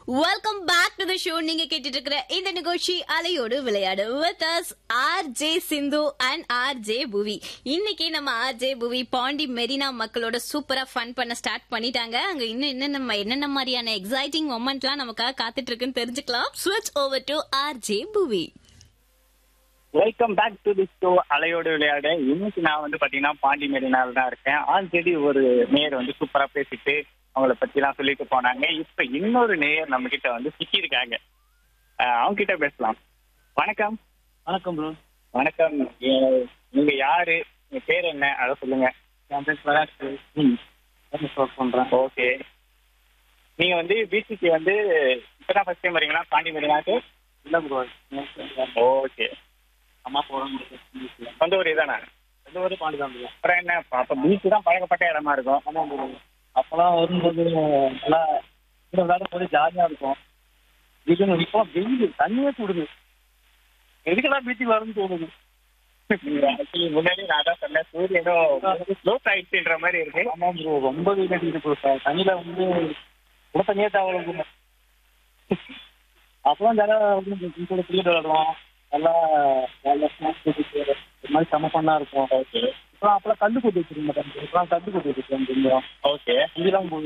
welcome back to the show நீங்க கேட்டுட்டு இருக்கிற இந்த நிகழ்ச்சி அலையோடு விளையாடு with us R J Sindhu and R J Bhuvi இன்னைக்கு நம்ம ஆர் ஜே புவி பாண்டி மெரினா மக்களோட சூப்பரா ஃபன் பண்ண ஸ்டார்ட் பண்ணிட்டாங்க அங்க இன்னும் என்னென்ன என்னென்ன மாதிரியான எக்ஸைட்டிங் மொமெண்ட்லாம் நமக்காக காத்துட்டு இருக்குன்னு தெரிஞ்சுக்கலாம் ஸ்விட்ச் over to R J Bhuvi welcome back to the show அலையோடு விளையாட இன்னைக்கு நான் வந்து பாத்தீங்கன்னா பாண்டி மெரினால தான் இருக்கேன் ஆல்ரெடி ஒரு நேயர் வந்து சூப்பரா பேசிட்டு அவங்கள பத்தி எல்லாம் சொல்லிட்டு போனாங்க இப்ப இன்னொரு நேயர் நம்ம கிட்ட வந்து சிக்கி இருக்காங்க அவங்க கிட்ட பேசலாம் வணக்கம் வணக்கம் ப்ரோ வணக்கம் ஏ- நீங்க யாரு உங்க பேர் என்ன அதை சொல்லுங்க என் பேர் பிரகாஷ் ம் ஒர்க் பண்றேன் ஓகே நீங்க வந்து பிசிக்கு வந்து இப்பதான் ஃபர்ஸ்ட் டைம் வரீங்களா பாண்டி மெரினாக்கு இல்ல ப்ரோ ஓகே அம்மா போறோம் சொந்த ஊர் இதானே ரெண்டு பேரும் பாண்டி தான் ப்ரோ அப்புறம் என்ன அப்ப பீச் தான் பழக்கப்பட்ட இடமா இருக்கும் ஆமா ப்ரோ அப்பெல்லாம் வரும்போது நல்லா கூட விளையாடும் போது ஜாலியா இருக்கும் இது இப்போ வெயில் தண்ணியே சுடுது எதுக்கெல்லாம் பீச்சுக்கு வரும்னு தோணுது ஆக்சுவலி முன்னாடி நான் தான் சொன்னேன் சூரியனும் ஸ்லோப் ஆயிடுச்சுன்ற மாதிரி இருக்கு ஆமா ப்ரோ ரொம்ப வெயில் அடிக்குது ப்ரோ சார் தண்ணியில வந்து கூட தண்ணியே தேவை ப்ரோ அப்பெல்லாம் ஜாலியா வந்து கூட கிரிக்கெட் விளையாடுவோம் நல்லா ஜாலியா ஸ்நாக்ஸ் போட்டுட்டு ஒரு மாதிரி செம பண்ணா இருக்கும் ஓகே இப்பெல்லாம் அப்பெல்லாம் கல்லு கொட்டி வச்சிருக்க மாட்டாங்க இப்பெல்லாம் கல்லு கொட்டி வச்சிருக்காங்க ஓகே இதெல்லாம்